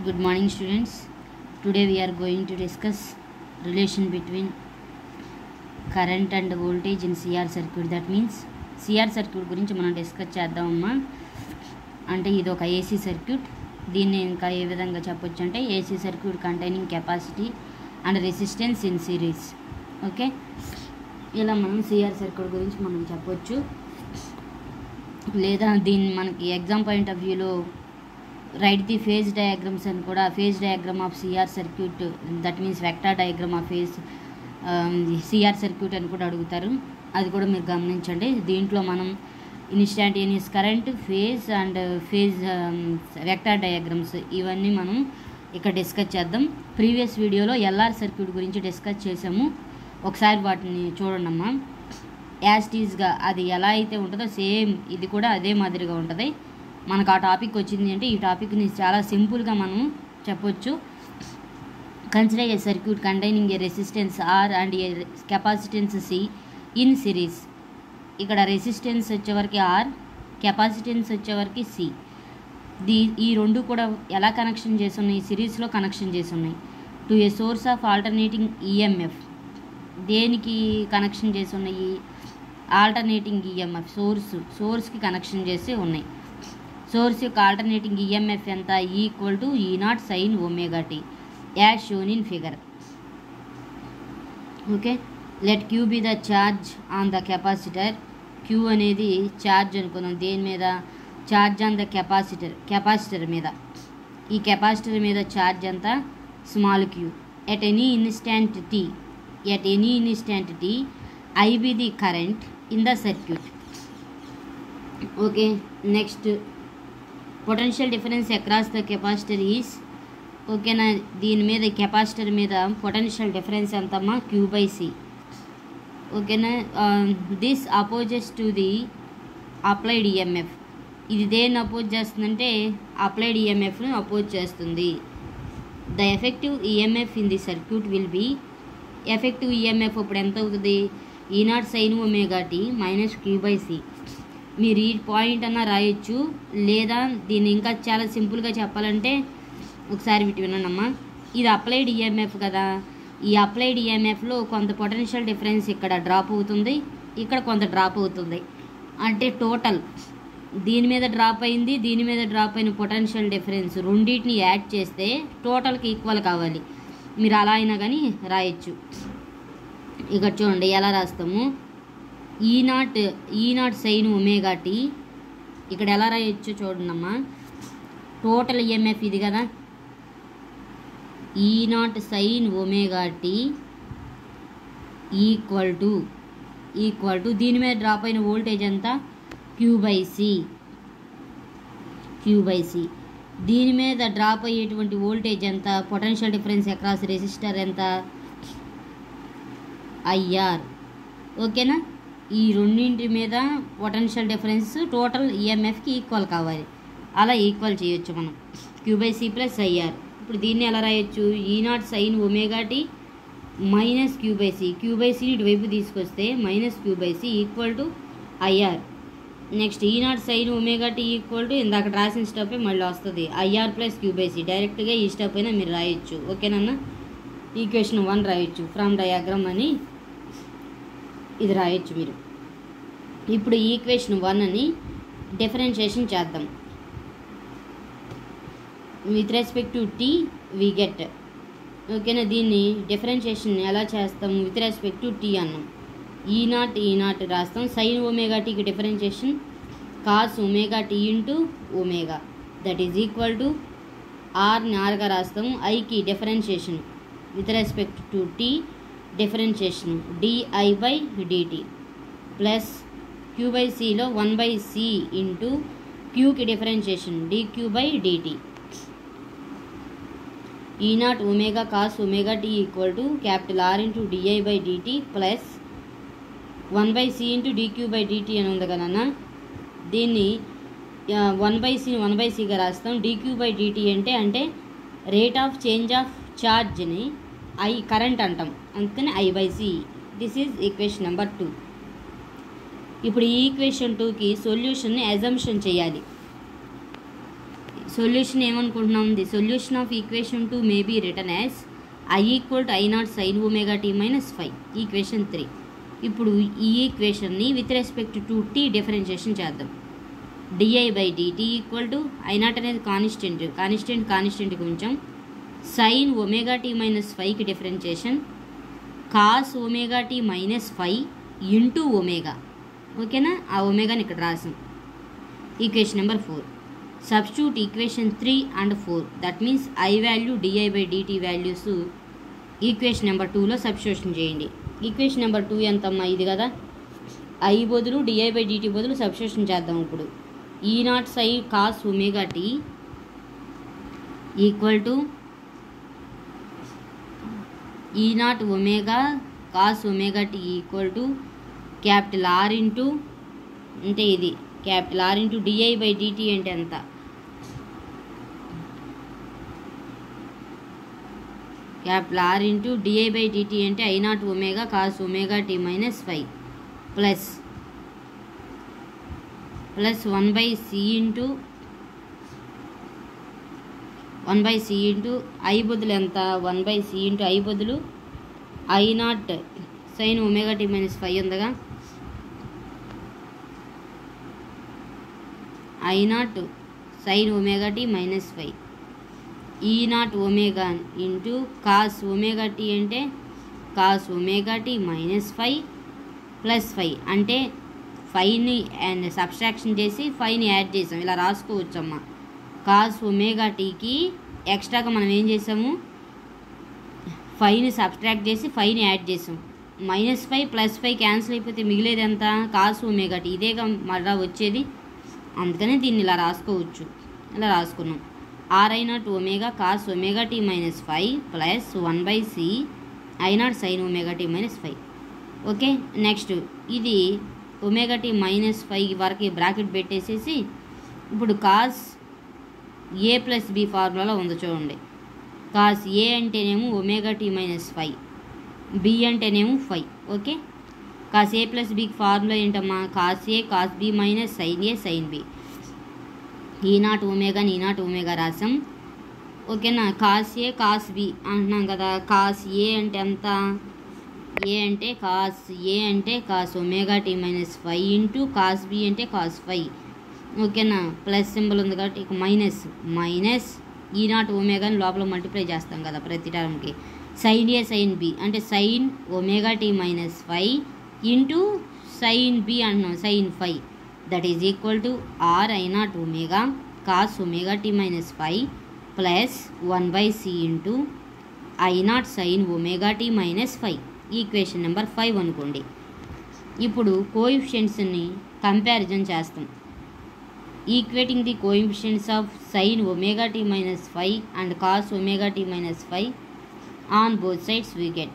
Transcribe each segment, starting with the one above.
Good morning, students. Today we are going to discuss relation between current and voltage in CR circuit. That means CR circuit గురించి మనం discuss చేద్దామమ్మా అంటే ఇది ఒక AC circuit దీన్ని ఇంకా ఏ విధంగా చెప్పొచ్చు అంటే AC circuit containing capacity and resistance in series okay ఇలా మనం సిఆర్ సర్క్యూట్ గురించి మనం చెప్పొచ్చు లేదా దీన్ని మనకి ఎగ్జామ్ పాయింట్ ఆఫ్ వ్యూలో రైట్ ది ఫేజ్ డయాగ్రామ్స్ అని కూడా phase diagram of CR circuit that means vector diagram of phase CR circuit అని కూడా అడుగుతారు అది కూడా మీరు గమనించండి దీంట్లో మనం instantaneous current phase and phase vector diagrams ఇవన్నీ మనం ఇక్కడ డిస్కస్ చేద్దాం ప్రీవియస్ వీడియోలో ఎల్ఆర్ సర్క్యూట్ గురించి డిస్కస్ చేసాము ఒకసారి వాటిని చూడండి అమ్మా యాస్టీస్గా అది ఎలా అయితే ఉంటుందో సేమ్ ఇది కూడా అదే మాదిరిగా ఉంటుంది మనకు ఆ టాపిక్ వచ్చింది అంటే ఈ టాపిక్ని చాలా సింపుల్గా మనం చెప్పొచ్చు consider a circuit containing a resistance R and a capacitance C in series ఇక్కడ రెసిస్టెన్స్ వచ్చేవరకు ఆర్ కెపాసిటెన్స్ వచ్చేవరకు సి దీ ఈ రెండు కూడా ఎలా కనెక్షన్ చేసి ఉన్నాయి సిరీస్లో కనెక్షన్ చేసి ఉన్నాయి to a source of alternating EMF దేనికి కనెక్షన్ చేసి ఉన్నాయి ఆల్టర్నేటింగ్ ఈఎంఎఫ్ సోర్స్ సోర్స్కి కనెక్షన్ చేసి ఉన్నాయి సోర్స్ యొక్క ఆల్టర్నేటింగ్ ఈఎంఎఫ్ ఎంత equal to E naught sine omega T as shown in figure okay let Q be the charge on the capacitor Q అనేది charge అనుకున్నాం దేని మీద charge on the capacitor capacitor మీద ఈ కెపాసిటర్ మీద charge అంతా small Q at any instant T at any instant T I be the current in the circuit okay next potential difference across the capacitor is ఓకేనా దీని మీద capacitor మీద potential difference ఎంతమ్మా Q by C ఓకేనా this opposes to the applied EMF ఇది దేన్ని oppose చేస్తుందంటే applied ఈఎంఎఫ్ను అపోజ్ చేస్తుంది the effective EMF in the circuit will be effective EMF ఇప్పుడు ఎంత అవుతుంది E naught sine omega tea minus Q by C మీరు ఈ పాయింట్ అన్న రాయొచ్చు లేదా దీన్ని ఇంకా చాలా సింపుల్గా చెప్పాలంటే ఒకసారి వీటి వినండమ్మా ఇది అప్లైడ్ ఈఎంఎఫ్ కదా ఈ అప్లైడ్ ఈఎంఎఫ్లో కొంత పొటెన్షియల్ డిఫరెన్స్ ఇక్కడ డ్రాప్ అవుతుంది ఇక్కడ కొంత డ్రాప్ అవుతుంది అంటే టోటల్ దీని మీద డ్రాప్ అయింది దీని మీద డ్రాప్ అయిన పొటెన్షియల్ డిఫరెన్స్ రెండింటిని యాడ్ చేస్తే టోటల్కి ఈక్వల్ కావాలి మీరు అలా అయినా కానీ రాయొచ్చు ఇక్కడ చూడండి ఎలా రాస్తాము ఈ naught E naught sine omega tea ఇక్కడ ఎలా రాయొచ్చు చూడండి అమ్మా టోటల్ ఈఎంఎఫ్ ఇది కదా E naught sine omega T equal to equal to దీని మీద డ్రాప్ అయిన వోల్టేజ్ ఎంత Q by C Q by C దీని మీద డ్రాప్ అయ్యేటువంటి వోల్టేజ్ ఎంత పొటెన్షియల్ డిఫరెన్స్ అక్రాస్ రెసిస్టర్ ఎంత ఐఆర్ ఓకేనా ఈ రెండింటి మీద పొటెన్షియల్ డిఫరెన్స్ టోటల్ ఈఎంఎఫ్కి ఈక్వల్ కావాలి అలా ఈక్వల్ చేయొచ్చు మనం Q by C plus IR ఇప్పుడు దీన్ని ఎలా రాయొచ్చు E naught sine omega tea minus Q by C Q by సిని ఇటువైపు తీసుకొస్తే minus Q by C equal to IR next E naught sine omega T equal to ఇందాక రాసిన step మళ్ళీ వస్తుంది IR plus Q by C డైరెక్ట్గా ఈ step అయినా మీరు రాయొచ్చు ఓకేనన్నా ఈక్వేషన్ వన్ రాయొచ్చు ఫ్రమ్ డయాగ్రామ్ అని ఇది రాయొచ్చు మీరు ఇప్పుడు ఈక్వేషన్ వన్ అని డిఫరెన్షియేషన్ చేద్దాం with respect to T we get ఓకేనా దీన్ని డిఫరెన్షియేషన్ ఎలా చేస్తాం విత్ రెస్పెక్ట్ టు టీ అన్నాం ఈ నాట్ ఈ నాట్ రాస్తాం సైన్ ఒమేగా టీకి differentiation cos omega T into omega that is equal to ఆర్ని ఆర్గా రాస్తాం ఐకి differentiation with respect to T differentiation di by dt plus Q by సిలో one by C into క్యూకి differentiation dq by dt E naught omega cos omega T equal to capital R into di by dt plus one by C into dq by dt అని ఉంది కదన్నా దీన్ని one by C one by సిగా రాస్తాం dq by dt అంటే అంటే rate of change of ఛార్జ్ని I current అంటాం అందుకని I by C this is equation number two ఇప్పుడు ఈ ఈక్వేషన్ టూకి సొల్యూషన్ని అజంప్షన్ చేయాలి సొల్యూషన్ ఏమనుకుంటున్నాం the solution of equation two may be return as I equal to I naught sine omega tea minus five equation three ఇప్పుడు ఈ ఈక్వేషన్ని with respect to T differentiation చేద్దాం di by dt equal to I naught అనేది constant constant కాన్స్టెంట్కి ఉంచాం sine omega tea minus ఫైవ్కి differentiation cos omega tea minus five into omega ఓకేనా ఆ ఒమేగాని ఇక్కడ రాసాం equation number four substitute equation three and four that means I value di by dt values equation number టూలో substitution చేయండి equation number two ఎంతమ్మా ఇది కదా ఐ బదులు డిఐ బై డిటీ బదులు సబ్స్టిట్యూషన్ చేద్దాం ఇప్పుడు ఈ నాట్ సై cos omega T equal to E naught omega cos omega T equal to capital R into అంటే ఇది capital R into di by dt అంటే ఎంత capital R into di by dt అంటే I naught omega cos omega tea minus five plus plus one by C into one by C into I బదులు ఎంత one by C into I బదులు I naught sine omega tea minus five ఉందిగా I naught sine omega tea minus five E naught omega into cos omega T అంటే cos omega tea minus five plus five అంటే ఫైవ్ని and subtraction చేసి ఫైవ్ని add చేసాం ఇలా రాసుకోవచ్చమ్మా cos omega టీకి ఎక్స్ట్రాగా మనం ఏం చేసాము ఫైవ్ని సబ్స్ట్రాక్ట్ చేసి ఫైవ్ని యాడ్ చేసాం minus five plus five cancel అయిపోతే మిగిలేది ఎంత కాస్ ఒమేగా టీ ఇదేగా మళ్ళా వచ్చేది అందుకనే దీన్ని ఇలా రాసుకోవచ్చు ఇలా రాసుకున్నాం R I naught omega cos omega tea minus five plus one by C I naught sine omega tea minus five okay next ఇది ఒమేగా టీ మైనస్ ఫైవ్ వరకు బ్రాకెట్ పెట్టేసేసి ఇప్పుడు కాస్ ఏ ప్లస్ బి ఫార్ములాలో ఉంది చూడండి cos A అంటేనేమో omega tea minus five B అంటేనేమో five okay cos A plus బికి ఫార్ములా ఏంటమ్మా cos A cos B minus sine A sine B E naught omega E naught omega రాసాం ఓకేనా cos A cos B అంటున్నాం కదా cos A అంటే ఎంత ఏ అంటే కాస్ ఏ అంటే cos omega tea minus five into cos B అంటే cos five ఓకేనా ప్లస్ సింబల్ ఉంది కాబట్టి ఇక మైనస్ మైనస్ ఈ నాట్ ఒమేగాని లోపల మల్టిప్లై చేస్తాం కదా ప్రతి టర్మ్కి సైన్ ఏ సైన్ బి అంటే sine omega tea minus five into sine B అంటున్నాం sine five that is equal to R I naught omega cos omega tea minus five plus one by C into I naught sine omega tea minus five equation number five అనుకోండి ఇప్పుడు కోఎఫిషియెంట్స్ని comparison చేస్తాం equating the coefficients of sine omega tea minus five and cos omega tea minus five on both sides we get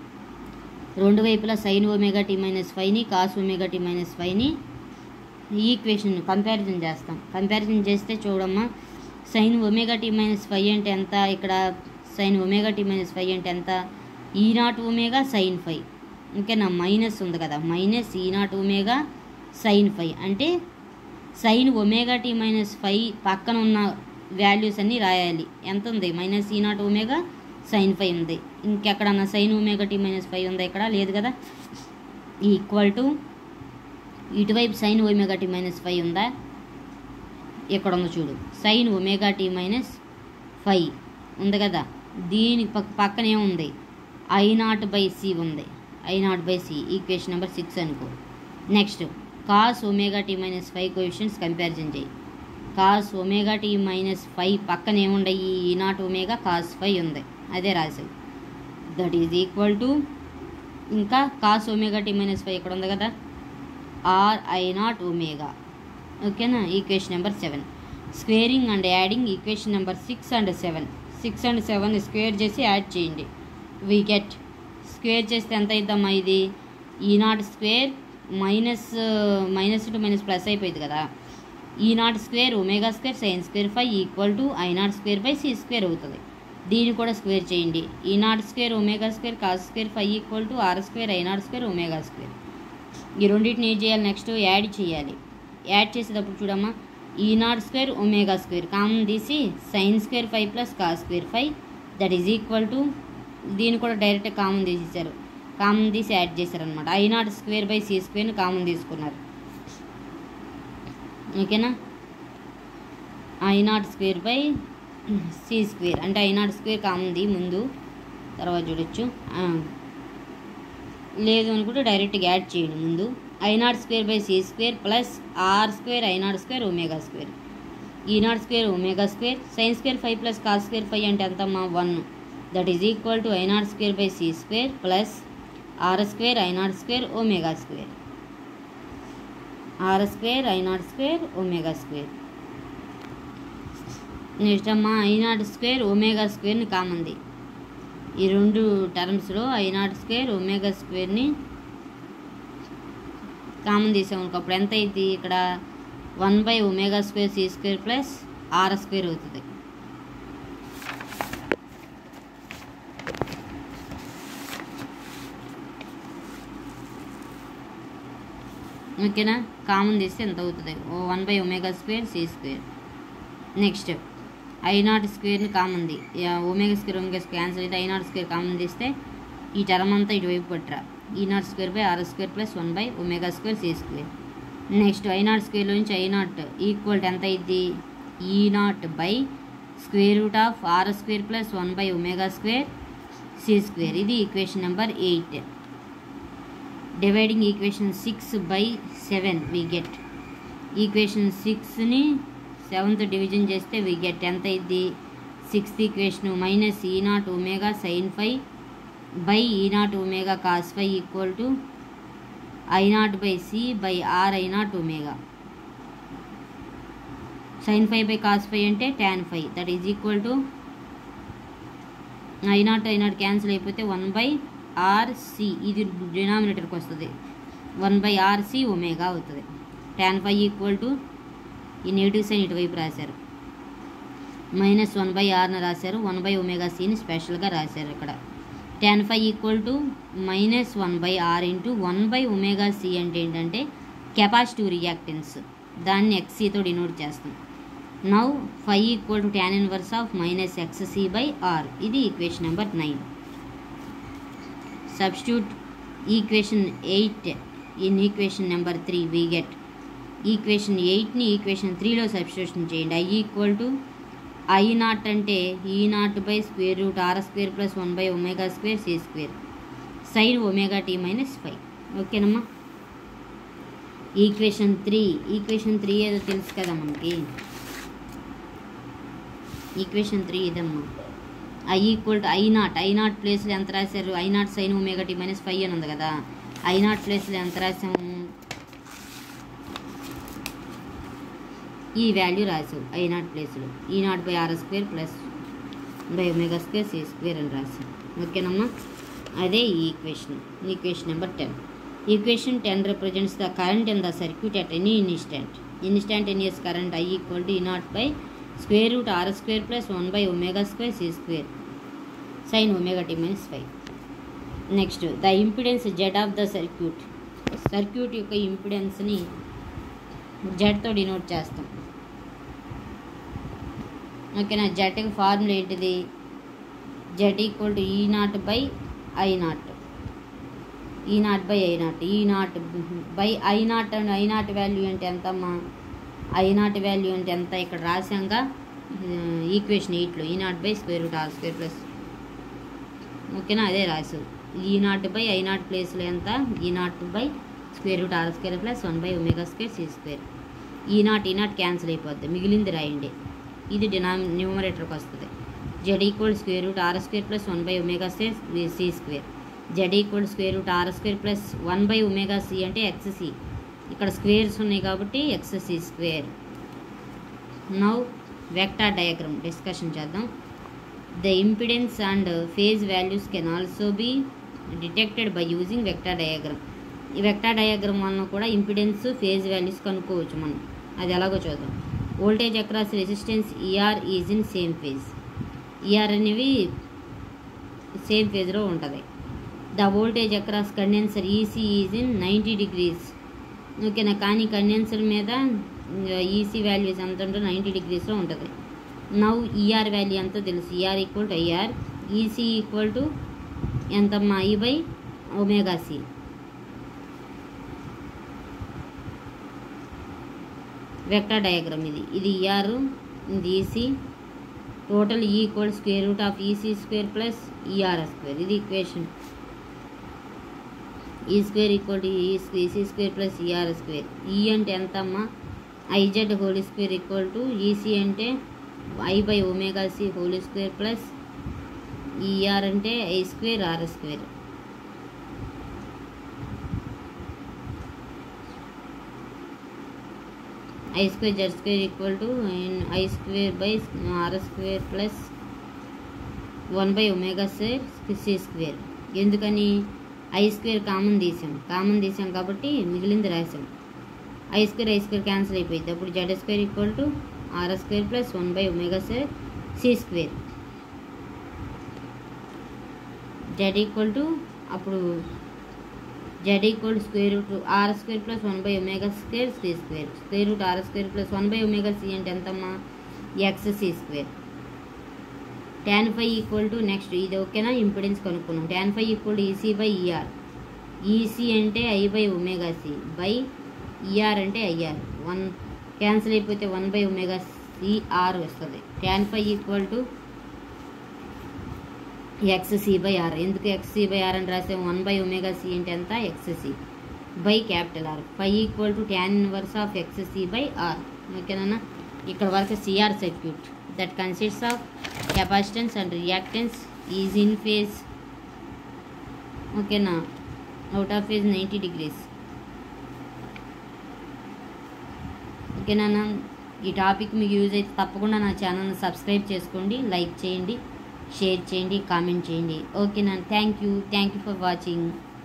రెండు వైపులా sine omega tea minus ఫైవ్ని cos omega tea minus ఫైవ్ని equation comparison చేస్తాం comparison చేస్తే చూడమ్మా sine omega tea minus five అంటే ఎంత ఇక్కడ sine omega tea minus five అంటే ఎంత E naught omega sine five ఇంకేనా మైనస్ ఉంది కదా minus E naught omega sine five అంటే sine omega tea minus five పక్కన ఉన్న వాల్యూస్ అన్నీ రాయాలి ఎంత ఉంది minus E naught omega sine five ఉంది ఇంకెక్కడన్నా sine omega tea minus five ఉందా ఇక్కడ లేదు కదా ఈక్వల్ టు ఇటువైపు sine omega tea minus five ఉందా ఇక్కడ ఉంది చూడు sine omega tea minus five ఉంది కదా దీని పక్ పక్కన ఏముంది ఐ నాట్ బై సి ఉంది I naught by C equation number six అనుకో next cos omega tea minus five coefficients comparison చేయి cos omega tea minus five పక్కన ఏముండయి ఈ నాట్ ఒమేగా కాస్ ఫైవ్ ఉంది అదే రాసేది దట్ ఈజ్ ఈక్వల్ టు ఇంకా cos omega tea minus five ఇక్కడ ఉంది కదా ఆర్ ఐ నాట్ ఒమేగా ఓకేనా equation number seven squaring and adding equation number six and seven six and seven square చేసి add చేయండి వీ గెట్ స్క్వేర్ చేస్తే ఎంత అవుతామా ఇది E naught square minus minus two minus plus అయిపోయింది కదా E naught square omega square sine square five equal to I naught square by C square అవుతుంది దీన్ని కూడా స్క్వేర్ చేయండి E naught square omega square cos square five equal to R square I naught square omega square ఈ రెండింటిని ఏం చేయాలి next add చేయాలి add చేసేటప్పుడు చూడమ్మా E naught square omega square common తీసి sine square five plus cos square five that is equal to దీన్ని కూడా డైరెక్ట్ కామన్ తీసేసారు కామన్ తీసి యాడ్ చేశారనమాట I naught square by C స్క్వేర్ని కామన్ తీసుకున్నారు ఓకేనా I naught square by C square అంటే ఐ నాట్ స్క్వేర్ కామన్ది ముందు తర్వాత చూడొచ్చు ఆ. లేదు అనుకుంటే డైరెక్ట్గా యాడ్ చేయండి ముందు I naught square by C square plus R square I naught square omega square E naught square omega square sine square five plus cos square five అంటే ఎంతమ్మా one that is equal to I naught square by C square plus R square I naught square omega square R square I naught square omega square next అమ్మా I naught square omega స్క్వేర్ని కామంది ఈ రెండు terms I naught square omega స్క్వేర్ని common తీసామనుకో అప్పుడు ఎంత అయింది ఇక్కడ one by omega square C square plus R square అవుతుంది ఓకేనా కామన్ తీస్తే ఎంత అవుతుంది one by omega square C square next I naught స్క్వేర్ని కామన్ది omega square omega square cancel అయితే ఐ నాట్ స్క్వేర్ కామన్ తీస్తే ఈ టర్మ్ అంతా ఇటువైపు పట్టరా E naught square by R square plus one by omega square C square next I naught స్క్వేర్లో నుంచి ఐ నాట్ ఈక్వల్ ఎంత అయింది E naught by square root of R square plus one by omega square C square ఇది equation number eight dividing equation six by seven we get equation సిక్స్ని seventh division చేస్తే we get ఎంత అయింది sixth equation minus E naught omega sine five by E naught omega cos five equal to I naught by C by R I naught omega sine five by cos five అంటే tan five that is equal to I naught I naught cancel అయిపోతే one by RC ఇది డినామినేటర్కి వస్తుంది one by RC omega అవుతుంది tan five equal to ఈ negative sine ఇటువైపు రాశారు minus one by ఆర్ని రాశారు వన్ బై ఒమేగా సిని స్పెషల్గా రాశారు ఇక్కడ tan five equal to minus one by R into one by omega C అంటే ఏంటంటే కెపాసిటివ్ రియాక్టెన్స్ దాన్ని ఎక్సీతో డినోట్ చేస్తాం now five equal to tan inverse of minus X C by R ఇది equation number nine substitute equation eight in equation number three we get equation ఎయిట్ని equation త్రీలో substitution చేయండి I equal to I naught అంటే E naught by square root R square plus one by omega square C square sine omega tea minus five ఓకేనమ్మా equation three equation three ఏదో తెలుసు కదా మనకి equation three ఇదమ్మా I equal to I naught I naught ప్లేస్లో ఎంత రాశారు I naught sine omega tea minus five అని ఉంది కదా ఐ నాట్ ప్లేస్లో ఎంత రాసాము ఈ వాల్యూ రాసావు ఐ నాట్ ప్లేస్లో E naught by R square plus by omega square C square అని రాసాం ఓకేనమ్మా అదే ఈ equation equation number ten equation ten represents the current in the circuit at any instant instantaneous current I equal to E naught by square root R square plus one by omega square C square sine omega tea minus five next the impedance Z of the circuit circuit యొక్క ఇంపిడెన్స్ని జెడ్తో denote చేస్తాం ఓకేనా జెడ్కి formula ఏంటిది Z equal to E naught by I naught E naught by I naught E naught by I naught and I naught value అంటే ఎంతమ్మా I naught value అంటే ఎంత ఇక్కడ రాశాంగా ఈక్వేషన్ ఎయిట్లో E naught by square root R square plus ఓకేనా అదే రాసు ఈ నాట్ బై ఐ నాట్ ప్లేస్లో ఎంత E naught by square root R square plus one by omega square C square E naught E naught cancel అయిపోద్ది మిగిలింది రాయండి ఇది డినామి న్యూమరేటర్కి వస్తుంది Z equal square root R square plus one by omega square C square Z equal square root R square plus one by omega C అంటే XC ఇక్కడ squares ఉన్నాయి కాబట్టి XC square now vector diagram discussion చేద్దాం the impedance and phase values can also be detected by using vector diagram ఈ vector diagram వలన కూడా impedance phase values కనుక్కోవచ్చు మనం అది ఎలాగో చూద్దాం voltage across resistance ER is in same phase ER అనేవి సేమ్ ఫేజ్లో ఉంటుంది the voltage across condenser EC is in ninety degrees ఓకేనా కానీ కండెన్సర్ మీద ఈసీ వాల్యూస్ ఎంత ఉంటుందో నైంటీ డిగ్రీస్లో ఉంటుంది నవ్ ఈఆర్ వాల్యూ ఎంతో తెలుసు ER equal to IR EC equal to ఎంతమ్మా E by omega C vector diagram ఇది ఇది ఈఆర్ ఇది EC total E equal square root of EC square plus ER square ఇది equation E square equal to E EC square plus ER square E అంటే ఎంత అమ్మా IZ whole square equal to EC అంటే I by omega C whole square plus ER అంటే I square R square I square Z square equal to I square by R square plus one by omega square C square ఎందుకని I square common తీసాం common తీసాం కాబట్టి మిగిలింది రాసాం I square I square cancel అయిపోయింది అప్పుడు Z square equal to R square plus one by omega square C square Z equal to అప్పుడు Z equal square root R square plus one by omega square C square square root R square plus one by omega C అంటే ఎంతమ్మా X C square tan five equal to next ఇది ఓకేనా impedance కనుక్కున్నాం tan five equal to EC by ER EC అంటే I by omega C by ER అంటే IR one cancel అయిపోతే one by omega C R వస్తుంది tan five equal to X C by R ఎందుకు X C by R అని రాసే one by omega C అంటే ఎంత X C by capital are five equal to tan inverse of X C by R ఓకేనా ఇక్కడ వరకు CR circuit that consists of capacitance and reactance is in phase ఓకేనా out of phase ninety degrees ఓకేనా ఈ topic మీకు use అయితే తప్పకుండా నా ఛానల్ని సబ్స్క్రైబ్ చేసుకోండి లైక్ చేయండి షేర్ చేయండి కామెంట్ చేయండి ఓకేనా thank you thank you for watching